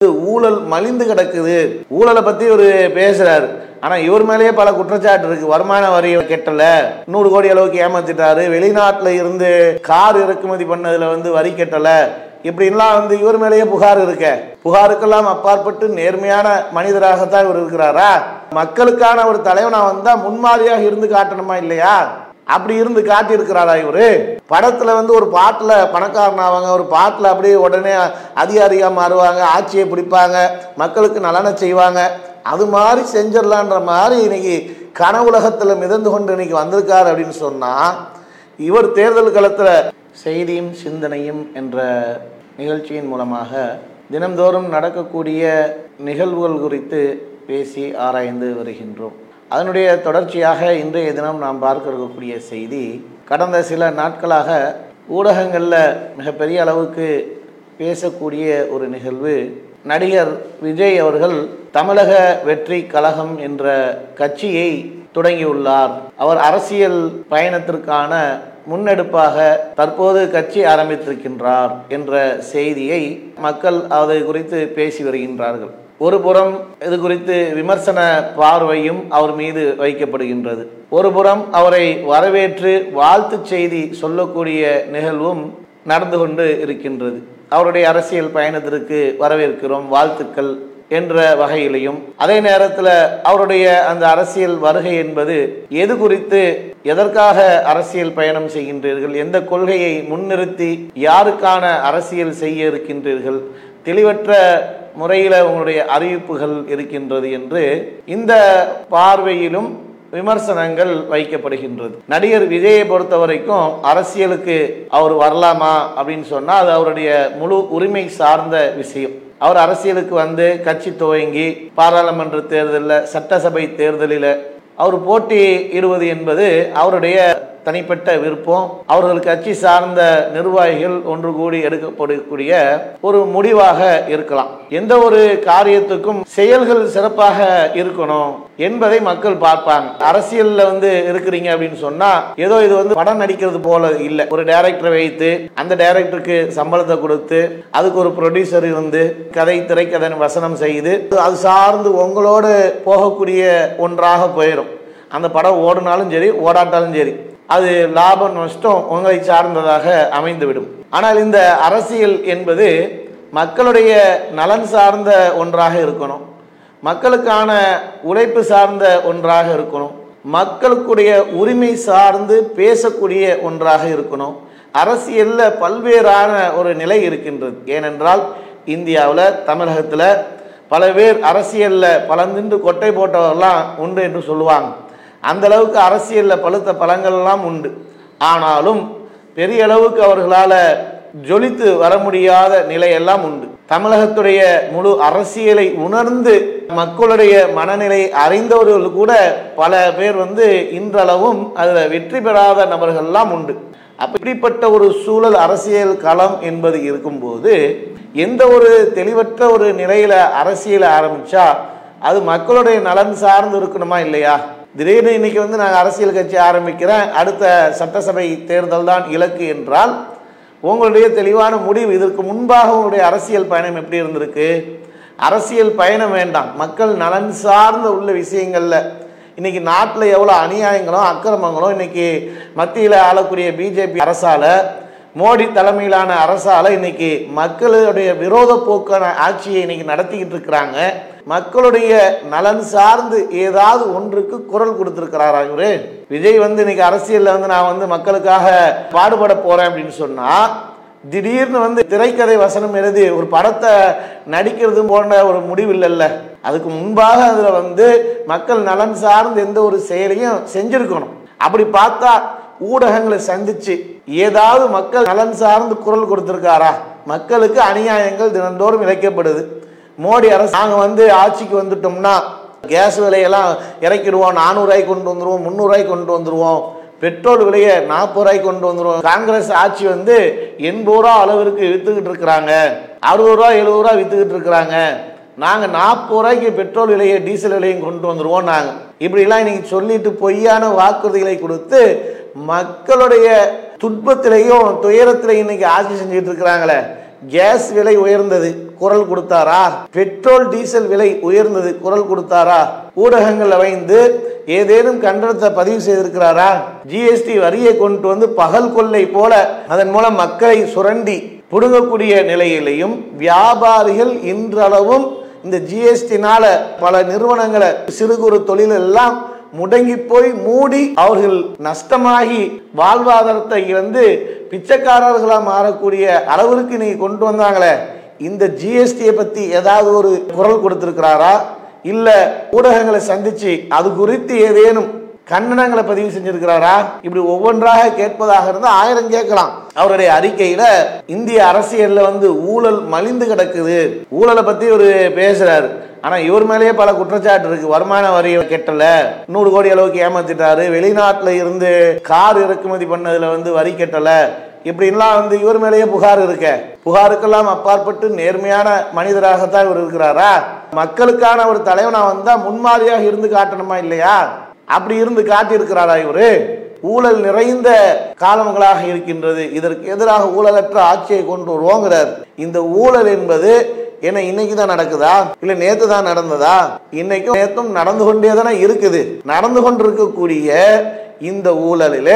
ஊழல் மலிந்து கிடக்குது ஊழலை பத்தி ஒரு பேசுறாரு ஆனா இவர் மேலேயே பல குற்றச்சாட்டு இருக்கு வருமான வரி கெட்டல நூறு கோடி அளவுக்கு ஏமாத்திட்டாரு வெளிநாட்டுல இருந்து கார் இறக்குமதி பண்ணதுல வந்து வரி கெட்டல இப்படின்லாம் வந்து இவர் மேலேயே புகார் இருக்க புகாருக்கெல்லாம் அப்பாற்பட்டு நேர்மையான மனிதராகத்தான் இவர் இருக்கிறாரா மக்களுக்கான ஒரு தலைவனா வந்தா முன்மாதிரியாக இருந்து காட்டணுமா இல்லையா அப்படி இருந்து காட்டியிருக்கிறாரா இவரு படத்துல வந்து ஒரு பாட்டுல பணக்காரன் ஆவாங்க ஒரு பாட்டுல அப்படியே உடனே அதிகாரியா மாறுவாங்க ஆட்சியை பிடிப்பாங்க மக்களுக்கு நலனை செய்வாங்க அது மாதிரி செஞ்சிடலான்ற மாதிரி இன்னைக்கு கனவுலகத்துல மிதந்து கொண்டு இன்னைக்கு வந்திருக்காரு அப்படின்னு சொன்னா இவர் தேர்தல் களத்துல செய்தியும் சிந்தனையும் என்ற நிகழ்ச்சியின் மூலமாக தினம்தோறும் நடக்கக்கூடிய நிகழ்வுகள் குறித்து பேசி ஆராய்ந்து வருகின்றோம் அதனுடைய தொடர்ச்சியாக இன்றைய தினம் நாம் பார்க்க இருக்கக்கூடிய செய்தி கடந்த சில நாட்களாக ஊடகங்களில் மிகப்பெரிய அளவுக்கு பேசக்கூடிய ஒரு நிகழ்வு நடிகர் விஜய் அவர்கள் தமிழக வெற்றி கழகம் என்ற கட்சியை தொடங்கியுள்ளார் அவர் அரசியல் பயணத்திற்கான முன்னெடுப்பாக தற்போது கட்சி ஆரம்பித்திருக்கின்றார் என்ற செய்தியை மக்கள் அது குறித்து பேசி வருகின்றார்கள் ஒரு புறம் இது குறித்து விமர்சன பார்வையும் அவர் மீது வைக்கப்படுகின்றது ஒரு புறம் அவரை வரவேற்று வாழ்த்து செய்தி சொல்லக்கூடிய நிகழ்வும் நடந்து கொண்டு இருக்கின்றது அவருடைய அரசியல் பயணத்திற்கு வரவேற்கிறோம் வாழ்த்துக்கள் என்ற வகையிலையும் அதே நேரத்தில் அவருடைய அந்த அரசியல் வருகை என்பது எது குறித்து எதற்காக அரசியல் பயணம் செய்கின்றீர்கள் எந்த கொள்கையை முன்னிறுத்தி யாருக்கான அரசியல் செய்ய இருக்கின்றீர்கள் தெளிவற்ற முறையில் உங்களுடைய அறிவிப்புகள் இருக்கின்றது என்று இந்த பார்வையிலும் விமர்சனங்கள் வைக்கப்படுகின்றது நடிகர் விஜயை பொறுத்த வரைக்கும் அரசியலுக்கு அவர் வரலாமா அப்படின்னு சொன்னால் அது அவருடைய முழு உரிமை சார்ந்த விஷயம் அவர் அரசியலுக்கு வந்து கட்சி துவங்கி பாராளுமன்ற தேர்தலில் சட்டசபை தேர்தலில் அவர் போட்டியிடுவது என்பது அவருடைய தனிப்பட்ட விருப்பம் அவர்கள் கட்சி சார்ந்த நிர்வாகிகள் ஒன்று கூடி எடுக்கப்படக்கூடிய ஒரு முடிவாக இருக்கலாம் எந்த ஒரு காரியத்துக்கும் செயல்கள் சிறப்பாக இருக்கணும் என்பதை மக்கள் பார்ப்பாங்க அரசியல்ல வந்து இருக்கிறீங்க அப்படின்னு சொன்னா ஏதோ இது வந்து படம் நடிக்கிறது போல இல்லை ஒரு டைரக்டரை வைத்து அந்த டைரக்டருக்கு சம்பளத்தை கொடுத்து அதுக்கு ஒரு ப்ரொடியூசர் இருந்து கதை திரைக்கதை வசனம் செய்து அது சார்ந்து உங்களோடு போகக்கூடிய ஒன்றாக போயிடும் அந்த படம் ஓடினாலும் சரி ஓடாட்டாலும் சரி அது லாபம் நஷ்டம் உங்களை சார்ந்ததாக அமைந்துவிடும் ஆனால் இந்த அரசியல் என்பது மக்களுடைய நலன் சார்ந்த ஒன்றாக இருக்கணும் மக்களுக்கான உழைப்பு சார்ந்த ஒன்றாக இருக்கணும் மக்களுக்குடைய உரிமை சார்ந்து பேசக்கூடிய ஒன்றாக இருக்கணும் அரசியலில் பல்வேறான ஒரு நிலை இருக்கின்றது ஏனென்றால் இந்தியாவில் தமிழகத்தில் பல பேர் அரசியலில் பலந்தின்று கொட்டை போட்டவர்கள்லாம் உண்டு என்று சொல்லுவாங்க அந்த அளவுக்கு அரசியலில் பழுத்த பழங்கள்லாம் உண்டு ஆனாலும் பெரிய அளவுக்கு அவர்களால் ஜொலித்து வர முடியாத நிலையெல்லாம் உண்டு தமிழகத்துடைய முழு அரசியலை உணர்ந்து மக்களுடைய மனநிலை அறிந்தவர்கள் கூட பல பேர் வந்து இன்றளவும் அதில் வெற்றி பெறாத நபர்கள்லாம் உண்டு அப்படிப்பட்ட ஒரு சூழல் அரசியல் களம் என்பது இருக்கும்போது எந்த ஒரு தெளிவற்ற ஒரு நிலையில அரசியலை ஆரம்பிச்சா அது மக்களுடைய நலன் சார்ந்து இருக்கணுமா இல்லையா திடீர்னு இன்னைக்கு வந்து நாங்கள் அரசியல் கட்சி ஆரம்பிக்கிறேன் அடுத்த சட்டசபை தேர்தல் தான் இலக்கு என்றால் உங்களுடைய தெளிவான முடிவு இதற்கு முன்பாக உங்களுடைய அரசியல் பயணம் எப்படி இருந்திருக்கு அரசியல் பயணம் வேண்டாம் மக்கள் நலன் சார்ந்த உள்ள விஷயங்கள்ல இன்னைக்கு நாட்டில் எவ்வளோ அநியாயங்களும் அக்கிரமங்களும் இன்னைக்கு மத்தியில் ஆளக்கூடிய பிஜேபி அரசால மோடி தலைமையிலான அரசால இன்னைக்கு மக்களுடைய விரோத போக்கான ஆட்சியை இன்னைக்கு நடத்திக்கிட்டு இருக்கிறாங்க மக்களுடைய நலன் சார்ந்து ஏதாவது ஒன்றுக்கு குரல் கொடுத்திருக்கிறாரா இவரு விஜய் வந்து இன்னைக்கு அரசியல்ல வந்து நான் வந்து மக்களுக்காக பாடுபட போறேன் அப்படின்னு சொன்னா திடீர்னு வந்து திரைக்கதை வசனம் எழுதி ஒரு படத்தை நடிக்கிறது போன்ற ஒரு முடிவு இல்லைல்ல அதுக்கு முன்பாக அதுல வந்து மக்கள் நலன் சார்ந்து எந்த ஒரு செயலையும் செஞ்சிருக்கணும் அப்படி பார்த்தா ஊடகங்களை சந்திச்சு ஏதாவது மக்கள் நலன் சார்ந்து குரல் கொடுத்திருக்காரா மக்களுக்கு அநியாயங்கள் தினந்தோறும் இழைக்கப்படுது மோடி அரசு நாங்கள் வந்து ஆட்சிக்கு வந்துட்டோம்னா கேஸ் விலையெல்லாம் இறக்கிடுவோம் நானூறுரூவாய்க்கு கொண்டு வந்துருவோம் முந்நூறுரூவாய்க்கு கொண்டு வந்துருவோம் பெட்ரோல் விலையை நாற்பது ரூபாய்க்கு கொண்டு வந்துருவோம் காங்கிரஸ் ஆட்சி வந்து எண்பது ரூபா அளவிற்கு வித்துக்கிட்டு இருக்கிறாங்க அறுபது ரூபா எழுபது ரூபா வித்துக்கிட்டு இருக்கிறாங்க நாங்கள் நாற்பது ரூபாய்க்கு பெட்ரோல் விலையை டீசல் விலையும் கொண்டு வந்துருவோம் நாங்கள் இப்படிலாம் இன்னைக்கு சொல்லிட்டு பொய்யான வாக்குறுதிகளை கொடுத்து மக்களுடைய துன்பத்திலையும் துயரத்திலையும் இன்னைக்கு ஆட்சி செஞ்சுட்டு இருக்கிறாங்களே கேஸ் விலை உயர்ந்தது குரல் கொடுத்தாரா பெட்ரோல் டீசல் விலை உயர்ந்தது குரல் கொடுத்தாரா ஊடகங்கள் வைந்து ஏதேனும் கண்டனத்தை பதிவு செய்திருக்கிறாரா ஜிஎஸ்டி வரியை கொண்டு வந்து பகல் கொள்ளை போல அதன் மூலம் மக்களை சுரண்டி புடுங்கக்கூடிய நிலையிலையும் வியாபாரிகள் இன்றளவும் இந்த ஜிஎஸ்டினால பல நிறுவனங்களை சிறு குறு தொழில் எல்லாம் முடங்கி போய் மூடி அவர்கள் நஷ்டமாகி வாழ்வாதாரத்தை இழந்து பிச்சைக்காரர்களா மாறக்கூடிய அளவிற்கு நீங்க கொண்டு வந்தாங்களே இந்த ஜிஎஸ்டியை பத்தி ஏதாவது ஒரு குரல் கொடுத்திருக்கிறாரா இல்ல ஊடகங்களை சந்திச்சு அது குறித்து ஏதேனும் கண்டனங்களை பதிவு செஞ்சிருக்கிறாரா இப்படி ஒவ்வொன்றாக கேட்பதாக இருந்தா ஆயிரம் கேட்கலாம் அவருடைய அறிக்கையில இந்திய அரசியல்ல வந்து ஊழல் மலிந்து கிடக்குது ஊழலை பத்தி ஒரு பேசுறாரு ஆனா இவர் மேலேயே பல குற்றச்சாட்டு இருக்கு வருமான வரி கெட்டல நூறு கோடி அளவுக்கு ஏமாத்திட்டாரு வெளிநாட்டுல இருந்து கார் இறக்குமதி பண்ணதுல வந்து வரி கெட்டல இப்படின்லாம் வந்து இவர் மேலேயே புகார் இருக்க புகாருக்கெல்லாம் அப்பாற்பட்டு நேர்மையான மனிதராகத்தான் இவர் இருக்கிறாரா மக்களுக்கான ஒரு தலைவனா வந்தா முன்மாதிரியாக இருந்து காட்டணுமா இல்லையா அப்படி இருந்து காட்டியிருக்கிறாரா இவரு ஊழல் நிறைந்த காலங்களாக இருக்கின்றது இதற்கு எதிராக ஊழலற்ற ஆட்சியை கொண்டு வருவோங்கிறார் இந்த ஊழல் என்பது என்ன இன்னைக்கு தான் நடக்குதா இல்ல நேத்து தான் நடந்ததா இன்னைக்கும் நேத்தும் நடந்து கொண்டே தானே இருக்குது நடந்து கொண்டிருக்கக்கூடிய இந்த ஊழலில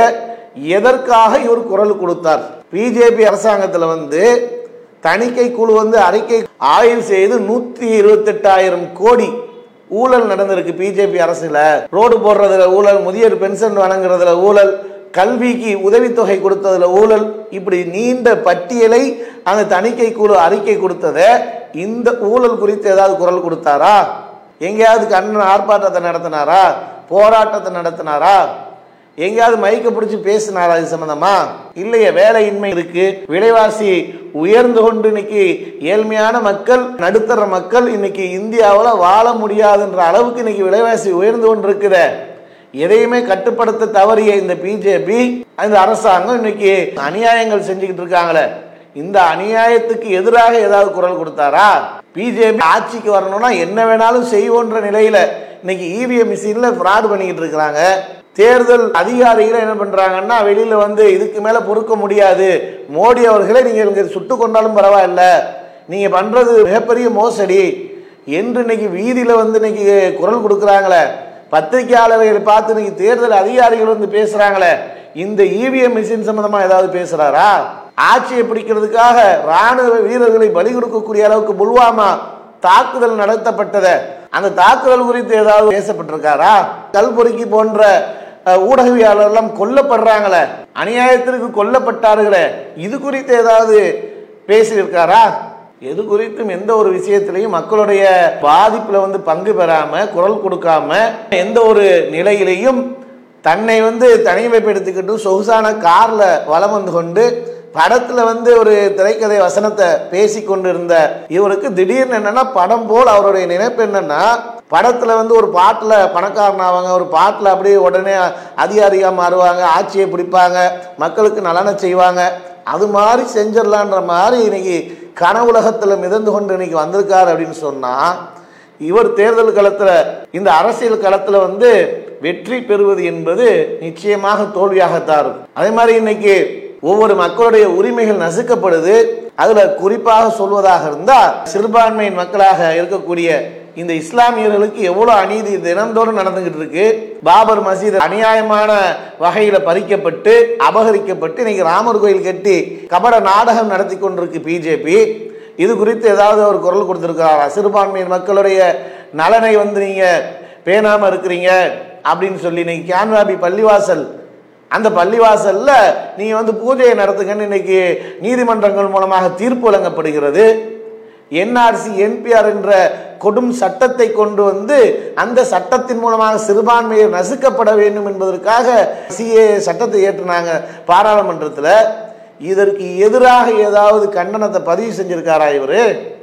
எதற்காக இவர் குரல் கொடுத்தார் பிஜேபி அரசாங்கத்துல வந்து தணிக்கை குழு வந்து அறிக்கை ஆய்வு செய்து நூத்தி இருபத்தெட்டாயிரம் கோடி ஊழல் நடந்திருக்கு பிஜேபி அரசுல ரோடு போடுறதுல ஊழல் முதியோர் பென்ஷன் வழங்குறதுல ஊழல் கல்விக்கு உதவித்தொகை கொடுத்ததுல ஊழல் இப்படி நீண்ட பட்டியலை அந்த தணிக்கை குழு அறிக்கை கொடுத்தத இந்த ஊழல் குறித்து ஏதாவது குரல் கொடுத்தாரா எங்கேயாவது கண்ணன் ஆர்ப்பாட்டத்தை நடத்தினாரா போராட்டத்தை நடத்தினாரா எங்கேயாவது மைக்க பிடிச்சி பேசினாரா இது சம்பந்தமா இல்லையே வேலையின்மை இருக்கு விலைவாசி உயர்ந்து கொண்டு இன்னைக்கு ஏழ்மையான மக்கள் நடுத்தர மக்கள் இன்னைக்கு இந்தியாவில் வாழ முடியாதுன்ற அளவுக்கு இன்னைக்கு விலைவாசி உயர்ந்து கொண்டு இருக்குதே எதையுமே கட்டுப்படுத்த தவறிய இந்த பிஜேபி இந்த அரசாங்கம் இன்னைக்கு அநியாயங்கள் செஞ்சுக்கிட்டு இருக்காங்களே இந்த அநியாயத்துக்கு எதிராக ஏதாவது குரல் கொடுத்தாரா பிஜேபி ஆட்சிக்கு வரணும்னா என்ன வேணாலும் செய்வோன்ற நிலையில இன்னைக்கு இவிஎம் மிஷின்ல ஃப்ராட் பண்ணிக்கிட்டு இருக்கிறாங்க தேர்தல் அதிகாரிகள் என்ன பண்றாங்கன்னா வெளியில வந்து இதுக்கு மேல பொறுக்க முடியாது மோடி அவர்களே நீங்க இங்க சுட்டு கொண்டாலும் பரவாயில்ல நீங்க பண்றது மிகப்பெரிய மோசடி என்று இன்னைக்கு வீதியில வந்து இன்னைக்கு குரல் கொடுக்குறாங்களே பத்திரிகையாளர்களை பார்த்து இன்னைக்கு தேர்தல் அதிகாரிகள் வந்து பேசுறாங்களே இந்த இவிஎம் மிஷின் சம்பந்தமா ஏதாவது பேசுறாரா ஆட்சியை பிடிக்கிறதுக்காக ராணுவ வீரர்களை பலி கொடுக்கக்கூடிய அளவுக்கு புல்வாமா தாக்குதல் நடத்தப்பட்டத அந்த தாக்குதல் குறித்து ஏதாவது பேசப்பட்டிருக்காரா கல்பொறுக்கி போன்ற அஹ், ஊடகவியலாளர்லாம் கொல்லப்படுறாங்களே அநியாயத்திற்கு கொல்லப்பட்டார்களே இது குறித்து ஏதாவது பேசியிருக்காரா எது குறித்தும் எந்த ஒரு விஷயத்திலையும் மக்களுடைய பாதிப்புல வந்து பங்கு பெறாம குரல் கொடுக்காம எந்த ஒரு நிலையிலையும் தன்னை வந்து தனிமைப்படுத்திக்கிட்டு சொகுசான கார்ல வலம் வந்து கொண்டு படத்துல வந்து ஒரு திரைக்கதை வசனத்தை பேசி கொண்டு இருந்த இவருக்கு திடீர்னு என்னன்னா படம் போல் அவருடைய நினைப்பு என்னன்னா படத்துல வந்து ஒரு பாட்டுல பணக்காரன் ஆவாங்க ஒரு பாட்டுல அப்படியே உடனே அதிகாரியா மாறுவாங்க ஆட்சியை பிடிப்பாங்க மக்களுக்கு நலனை செய்வாங்க அது மாதிரி செஞ்சிடலான்ற மாதிரி இன்னைக்கு கனவுலகத்துல மிதந்து கொண்டு இன்னைக்கு வந்திருக்காரு அப்படின்னு சொன்னா இவர் தேர்தல் களத்துல இந்த அரசியல் களத்துல வந்து வெற்றி பெறுவது என்பது நிச்சயமாக தோல்வியாகத்தான் இருக்கும் அதே மாதிரி இன்னைக்கு ஒவ்வொரு மக்களுடைய உரிமைகள் நசுக்கப்படுது அதுல குறிப்பாக சொல்வதாக இருந்தா சிறுபான்மையின் மக்களாக இருக்கக்கூடிய இந்த இஸ்லாமியர்களுக்கு எவ்வளவு அநீதி தினந்தோறும் நடந்துகிட்டு இருக்கு பாபர் மசீத் அநியாயமான வகையில பறிக்கப்பட்டு அபகரிக்கப்பட்டு இன்னைக்கு ராமர் கோயில் கட்டி கபட நாடகம் நடத்தி கொண்டிருக்கு பிஜேபி இது குறித்து ஏதாவது ஒரு குரல் கொடுத்திருக்கிறாரா சிறுபான்மையின் மக்களுடைய நலனை வந்து நீங்க பேணாம இருக்கிறீங்க அப்படின்னு சொல்லி இன்னைக்கு கேன்வாபி பள்ளிவாசல் அந்த பள்ளிவாசல்ல நீங்க வந்து பூஜையை நடத்துங்கன்னு இன்னைக்கு நீதிமன்றங்கள் மூலமாக தீர்ப்பு வழங்கப்படுகிறது என்ஆர்சி என்பிஆர் என்ற கொடும் சட்டத்தை கொண்டு வந்து அந்த சட்டத்தின் மூலமாக சிறுபான்மையை நசுக்கப்பட வேண்டும் என்பதற்காக சிஏ சட்டத்தை ஏற்றினாங்க பாராளுமன்றத்தில் இதற்கு எதிராக ஏதாவது கண்டனத்தை பதிவு செஞ்சிருக்காரா இவரு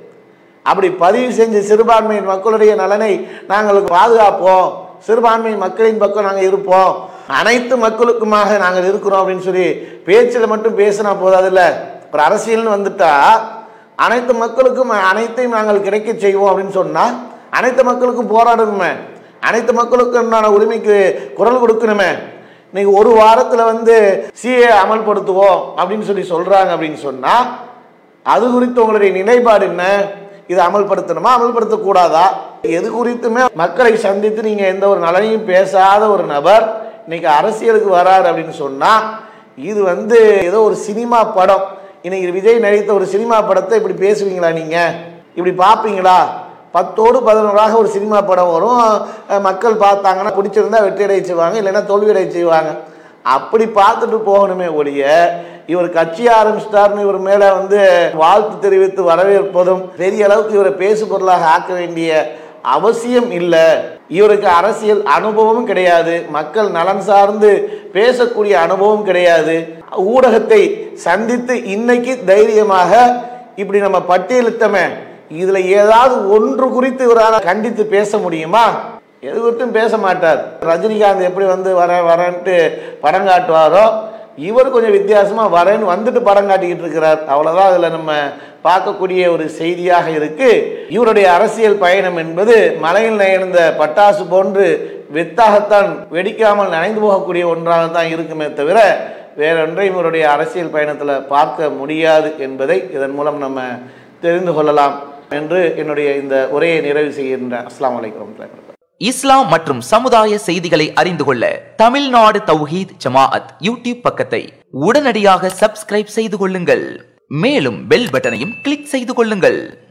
அப்படி பதிவு செஞ்சு சிறுபான்மையின் மக்களுடைய நலனை நாங்கள் பாதுகாப்போம் சிறுபான்மை மக்களின் பக்கம் நாங்கள் இருப்போம் அனைத்து மக்களுக்குமாக நாங்கள் இருக்கிறோம் அப்படின்னு சொல்லி பேச்சில் மட்டும் பேசினா போதாதுல்ல ஒரு அரசியல்னு வந்துட்டா அனைத்து மக்களுக்கும் அனைத்தையும் நாங்கள் கிடைக்க செய்வோம் அப்படின்னு சொன்னா அனைத்து மக்களுக்கும் போராடணுமே அனைத்து மக்களுக்கும் உண்டான உரிமைக்கு குரல் கொடுக்கணுமே இன்னைக்கு ஒரு வாரத்தில் வந்து சிஏ அமல்படுத்துவோம் அப்படின்னு சொல்லி சொல்றாங்க அப்படின்னு சொன்னா அது குறித்து உங்களுடைய நிலைப்பாடு என்ன இதை அமல்படுத்தணுமா அமல்படுத்தக்கூடாதா எது குறித்துமே மக்களை சந்தித்து நீங்க எந்த ஒரு நலனையும் பேசாத ஒரு நபர் இன்னைக்கு அரசியலுக்கு வராரு அப்படின்னு சொன்னா இது வந்து ஏதோ ஒரு சினிமா படம் இன்னைக்கு விஜய் நடித்த ஒரு சினிமா படத்தை இப்படி பேசுவீங்களா நீங்க இப்படி பார்ப்பீங்களா பத்தோடு பதினோராக ஒரு சினிமா படம் வரும் அஹ் மக்கள் பார்த்தாங்கன்னா பிடிச்சிருந்தா வெற்றி அடைய செய்வாங்க இல்லைன்னா தோல்வி அடைய செய்வாங்க அப்படி பார்த்துட்டு போகணுமே ஒழிய இவர் கட்சி ஆரம்பிச்சிட்டாருன்னு இவர் மேலே வந்து வாழ்த்து தெரிவித்து வரவேற்பதும் பெரிய அளவுக்கு இவரை பேசு பொருளாக ஆக்க வேண்டிய அவசியம் இல்லை இவருக்கு அரசியல் அனுபவமும் கிடையாது மக்கள் நலன் சார்ந்து பேசக்கூடிய அனுபவம் கிடையாது ஊடகத்தை சந்தித்து இன்னைக்கு தைரியமாக இப்படி நம்ம பட்டியலிட்டமே இதுல ஏதாவது ஒன்று குறித்து இவரால் கண்டித்து பேச முடியுமா எது குறித்தும் பேச மாட்டார் ரஜினிகாந்த் எப்படி வந்து வர வரேன்ட்டு படம் காட்டுவாரோ இவர் கொஞ்சம் வித்தியாசமா வரேன்னு வந்துட்டு படம் காட்டிக்கிட்டு இருக்கிறார் அவ்வளவுதான் அதுல நம்ம பார்க்கக்கூடிய ஒரு செய்தியாக இருக்கு இவருடைய அரசியல் பயணம் என்பது மலையில் நயர்ந்த பட்டாசு போன்று வெத்தாகத்தான் வெடிக்காமல் நனைந்து போகக்கூடிய ஒன்றாகத்தான் இருக்குமே தவிர வேறொன்றையும் இவருடைய அரசியல் பயணத்தில் பார்க்க முடியாது என்பதை இதன் மூலம் நம்ம தெரிந்து கொள்ளலாம் என்று என்னுடைய இந்த உரையை நிறைவு செய்கின்றேன் அஸ்லாம் வலைக்கம் வரமத்துல்லாஹி வபரகாத்துஹு. இஸ்லாம் மற்றும் சமுதாய செய்திகளை அறிந்து கொள்ள தமிழ்நாடு தௌஹீத் ஜமாஅத் யூடியூப் பக்கத்தை உடனடியாக சப்ஸ்கிரைப் செய்து கொள்ளுங்கள் மேலும் பெல் பட்டனையும் கிளிக் செய்து கொள்ளுங்கள்